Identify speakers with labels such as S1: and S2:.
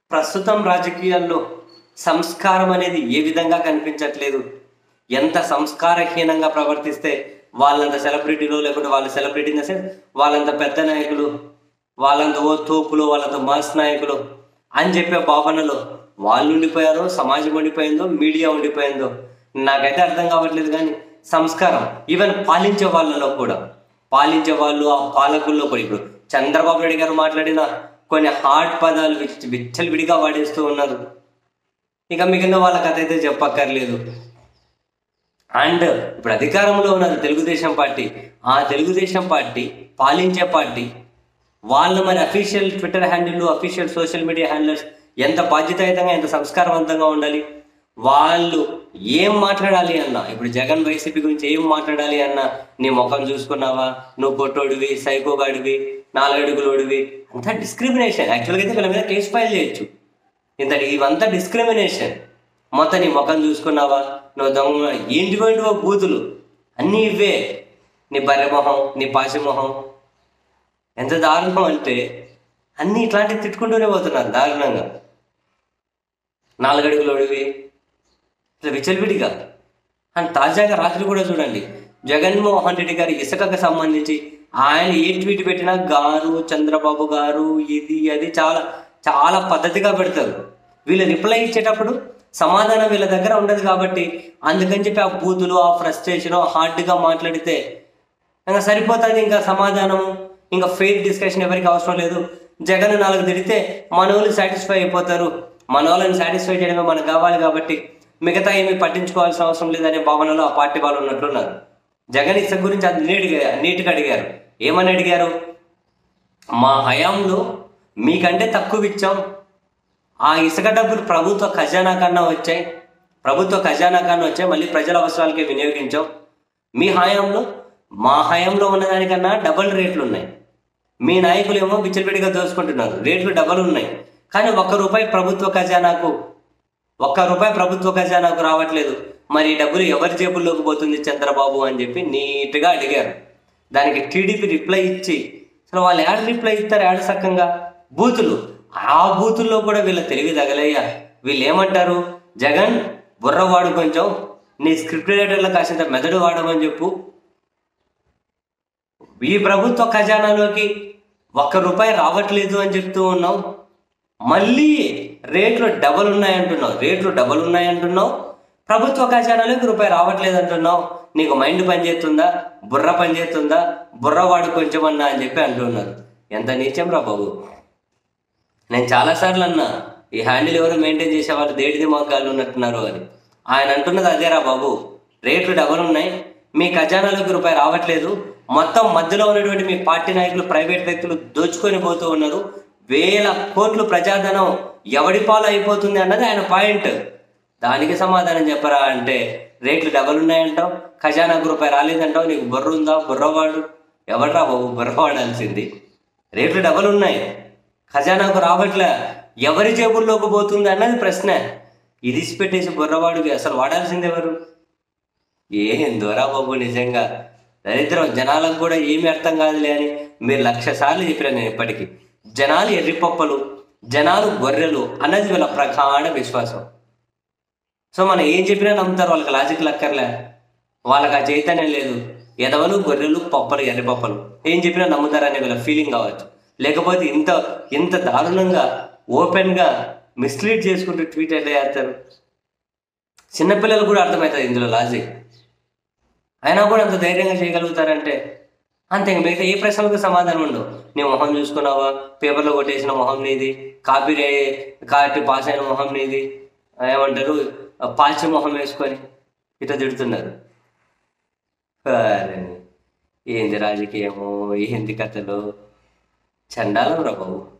S1: ప్రస్తుతం రాజకీయాల్లో సంస్కారం అనేది ఏ విధంగా కనిపించట్లేదు ఎంత సంస్కారహీనంగా ప్రవర్తిస్తే వాళ్ళంత సెలబ్రిటీలు లేకుంటే వాళ్ళ సెలబ్రిటీ ఇన్ ద సెన్స్ వాళ్ళంత పెద్ద నాయకులు వాళ్ళంత ఓ తోపులు వాళ్ళంత మాస్ నాయకులు అని చెప్పే భావనలో వాళ్ళు ఉండిపోయారో సమాజం ఉండిపోయిందో మీడియా ఉండిపోయిందో నాకైతే అర్థం కావట్లేదు కానీ సంస్కారం ఈవెన్ పాలించే వాళ్ళలో కూడా పాలించే వాళ్ళు ఆ పాలకుల్లో కూడా ఇప్పుడు చంద్రబాబు నాయుడు గారు మాట్లాడిన కొన్ని హార్డ్ పదాలు విచ్చ విచ్చలవిడిగా వాడేస్తూ ఉన్నారు ఇక మిగిలిన వాళ్ళ కథ అయితే చెప్పక్కర్లేదు అండ్ ఇప్పుడు అధికారంలో ఉన్నది తెలుగుదేశం పార్టీ ఆ తెలుగుదేశం పార్టీ పాలించే పార్టీ వాళ్ళు మరి official Twitter handle official social media handles ఎంత బాధ్యతాయుతంగా ఎంత సంస్కారవంతంగా ఉండాలి వాళ్ళు ఏం మాట్లాడాలి అన్న ఇప్పుడు జగన్ వైసీపీ గురించి ఏం మాట్లాడాలి అన్న నీ ముఖం చూసుకున్నావా నువ్వు పొట్టోడివి సైకోగాడివి నాలుగడుగులోడివి అంతా డిస్క్రిమినేషన్ యాక్చువల్గా అయితే వీళ్ళ మీద కేసు ఫైల్ చేయొచ్చు ఇంత ఇవంతా డిస్క్రిమినేషన్ మొత్తం నీ ముఖం చూసుకున్నావా నువ్వు దొంగ ఏంటివో బూతులు అన్నీ ఇవే నీ బర్రె మొహం నీ పాసి మొహం ఎంత దారుణం అంటే అన్నీ ఇట్లాంటివి తిట్టుకుంటూనే పోతున్నారు దారుణంగా నాలుగడుగులోడివి ఇట్లా విచలవిడిగా అండ్ తాజాగా రాత్రి కూడా చూడండి జగన్మోహన్ రెడ్డి గారి ఇసుకకు సంబంధించి ఆయన ఏ ట్వీట్ పెట్టినా గారు చంద్రబాబు గారు ఇది అది చాలా చాలా పద్ధతిగా పెడతారు వీళ్ళు రిప్లై ఇచ్చేటప్పుడు సమాధానం వీళ్ళ దగ్గర ఉండదు కాబట్టి అందుకని చెప్పి ఆ బూతులు ఆ ఫ్రస్ట్రేషన్ హార్డ్గా మాట్లాడితే ఇంకా సరిపోతుంది ఇంకా సమాధానం ఇంకా ఫెయిర్ డిస్కషన్ ఎవరికి అవసరం లేదు జగన్ నాలుగు తిడితే మన వాళ్ళు సాటిస్ఫై అయిపోతారు మన వాళ్ళని సాటిస్ఫై చేయడమే మనకు కావాలి కాబట్టి మిగతా ఏమీ పట్టించుకోవాల్సిన అవసరం లేదనే భావనలో ఆ పార్టీ వాళ్ళు ఉన్నట్లున్నారు జగన్ ఇసుక గురించి అది నీట్గా నీట్గా అడిగారు ఏమని అడిగారు మా హయాంలో మీకంటే తక్కువ ఇచ్చాం ఆ ఇసుక డబ్బులు ప్రభుత్వ ఖజానా కన్నా వచ్చాయి ప్రభుత్వ ఖజానా కన్నా వచ్చాయి మళ్ళీ ప్రజల అవసరాలకి వినియోగించాం మీ హయాంలో మా హయాంలో ఉన్నదానికన్నా డబల్ రేట్లు ఉన్నాయి మీ నాయకులు ఏమో విచ్చలవిడిగా దోచుకుంటున్నారు రేట్లు డబల్ ఉన్నాయి కానీ ఒక్క రూపాయి ప్రభుత్వ ఖజానాకు ఒక్క రూపాయి ప్రభుత్వ ఖజానాకు రావట్లేదు మరి ఈ డబ్బులు ఎవరి జేబుల్లోకి పోతుంది చంద్రబాబు అని చెప్పి నీట్గా అడిగారు దానికి టీడీపీ రిప్లై ఇచ్చి అసలు వాళ్ళు యాడ్ రిప్లై ఇస్తారు యాడ్ సక్కంగా బూతులు ఆ బూతుల్లో కూడా వీళ్ళ తెలివి తగలయ్యా వీళ్ళు ఏమంటారు జగన్ బుర్ర వాడు కొంచెం నీ స్క్రిప్ట్ రైటర్లో కాసింత మెదడు వాడమని చెప్పు ఈ ప్రభుత్వ ఖజానాలోకి ఒక్క రూపాయి రావట్లేదు అని చెప్తూ ఉన్నావు మళ్ళీ రేట్లు డబల్ ఉన్నాయంటున్నావు రేట్లు డబల్ ఉన్నాయంటున్నావు ప్రభుత్వ ఖజానాలోకి రూపాయి రావట్లేదు అంటున్నావు నీకు మైండ్ పనిచేస్తుందా బుర్ర పనిచేస్తుందా బుర్ర వాడు కొంచెం అన్నా అని చెప్పి అంటున్నారు ఎంత నీచం రా బాబు నేను చాలాసార్లు అన్నా ఈ హ్యాండిల్ ఎవరు మెయింటైన్ చేసే వాళ్ళు దేడిది మొగ్గాలు ఉన్నట్టున్నారు అని ఆయన అంటున్నది అదేరా బాబు రేట్లు డబల్ ఉన్నాయి మీ ఖజానాలోకి రూపాయి రావట్లేదు మొత్తం మధ్యలో ఉన్నటువంటి మీ పార్టీ నాయకులు ప్రైవేట్ వ్యక్తులు దోచుకొని పోతూ ఉన్నారు వేల కోట్లు ప్రజాధనం ఎవడి పాలు అయిపోతుంది అన్నది ఆయన పాయింట్ దానికి సమాధానం చెప్పరా అంటే రేట్లు డబల్ ఉన్నాయంటావు ఖజానాకు రూపాయి రాలేదంటావు నీకు బుర్ర ఉందా బుర్రవాడు ఎవడరా బాబు బుర్ర వాడాల్సింది రేట్లు డబల్ ఉన్నాయి ఖజానాకు రావట్లే ఎవరి జేబుల్లోకి పోతుంది అన్నది ప్రశ్న ఇది పెట్టేసి బుర్రవాడికి అసలు వాడాల్సింది ఎవరు ఏం దొరా బాబు నిజంగా దరిద్రం జనాలకు కూడా ఏమీ అర్థం కాదులే అని మీరు లక్ష సార్లు చెప్పిన నేను ఇప్పటికీ జనాలు ఎర్రిపప్పలు జనాలు గొర్రెలు అన్నది వీళ్ళ ప్రగాఢ విశ్వాసం సో మనం ఏం చెప్పినా నమ్ముతారు వాళ్ళకి లాజిక్ లక్కర్లే వాళ్ళకి ఆ చైతన్యం లేదు ఎదవలు గొర్రెలు పప్పలు ఎర్రిపప్పలు ఏం చెప్పినా నమ్ముతారనే వీళ్ళ ఫీలింగ్ కావచ్చు లేకపోతే ఇంత ఇంత దారుణంగా ఓపెన్గా మిస్లీడ్ చేసుకుంటూ ట్వీట్ ఎట్లా చేస్తారు చిన్నపిల్లలు కూడా అర్థమవుతుంది ఇందులో లాజిక్ అయినా కూడా అంత ధైర్యంగా చేయగలుగుతారంటే అంతే ఇంక మిగతా ఏ ప్రశ్నలకు సమాధానం ఉండవు నీ మొహం చూసుకున్నావా పేపర్లో కొట్టేసిన మొహం నీది కాపీ రే కాపీ పాస్ అయిన మొహం నీది ఏమంటారు పాల్చి మొహం వేసుకొని ఇట్లా తిడుతున్నారు అరే, ఏంది రాజకీయము ఏంది కథలు చండాలం రా బాబు